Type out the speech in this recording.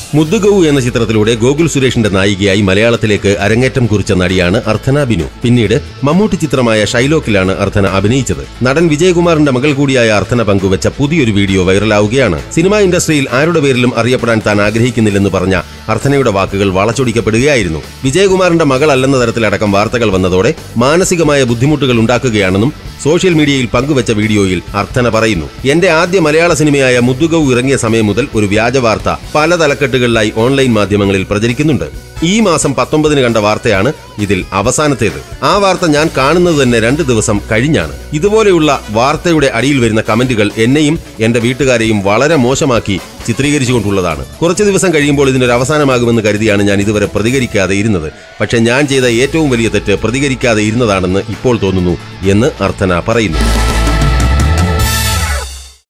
മുദ്ദുഗൌ എന്ന ചിത്രത്തിലൂടെ ഗോകുൽ സുരേഷിന്റെ നായികയായി മലയാളത്തിലേക്ക് അരങ്ങേറ്റം കുറിച്ച നടിയാണ് അർദ്ധന ബിനു പിന്നീട് മമ്മൂട്ടി ചിത്രമായ ഷൈലോക്കിലാണ് അർദ്ധന അഭിനയിച്ചത് നടൻ വിജയകുമാറിന്റെ മകൾ കൂടിയായ അർദ്ധന പങ്കുവച്ച പുതിയൊരു വീഡിയോ വൈറലാവുകയാണ് സിനിമാ ഇൻഡസ്ട്രിയിൽ ആരുടെ പേരിലും അറിയപ്പെടാൻ താൻ ആഗ്രഹിക്കുന്നില്ലെന്ന് പറഞ്ഞ അർദ്ധനയുടെ വാക്കുകൾ വളച്ചൊടിക്കപ്പെടുകയായിരുന്നു വിജയകുമാറിന്റെ മകൾ അല്ലെന്ന തരത്തിലടക്കം വാർത്തകൾ വന്നതോടെ മാനസികമായ ബുദ്ധിമുട്ടുകൾ ഉണ്ടാക്കുകയാണെന്നും സോഷ്യൽ മീഡിയയിൽ പങ്കുവച്ച വീഡിയോയിൽ അർദ്ധന പറയുന്നു എന്റെ ആദ്യ മലയാള സിനിമയായ മുദ്ദുഗൌ ഇറങ്ങിയ സമയം മുതൽ ഒരു വ്യാജ വാർത്ത പല തലക്കെട്ടുകളിലായി ഓൺലൈൻ മാധ്യമങ്ങളിൽ പ്രചരിക്കുന്നുണ്ട് ഈ മാസം പത്തൊമ്പതിന് കണ്ട വാർത്തയാണ് ഇതിൽ അവസാനത്തേത് ആ വാർത്ത ഞാൻ കാണുന്നത് തന്നെ രണ്ട് ദിവസം കഴിഞ്ഞാണ് ഇതുപോലെയുള്ള വാർത്തയുടെ അടിയിൽ വരുന്ന കമന്റുകൾ എന്നെയും എന്റെ വീട്ടുകാരെയും വളരെ മോശമാക്കി ചിത്രീകരിച്ചുകൊണ്ടുള്ളതാണ് കുറച്ചു ദിവസം കഴിയുമ്പോൾ ഇതിനൊരു അവസാനമാകുമെന്ന് കരുതിയാണ് ഞാൻ ഇതുവരെ പ്രതികരിക്കാതെ ഇരുന്നത് പക്ഷെ ഞാൻ ചെയ്ത ഏറ്റവും വലിയ തെറ്റ് പ്രതികരിക്കാതെ ഇരുന്നതാണെന്ന് ഇപ്പോൾ തോന്നുന്നു എന്ന് അർത്ഥന പറയുന്നു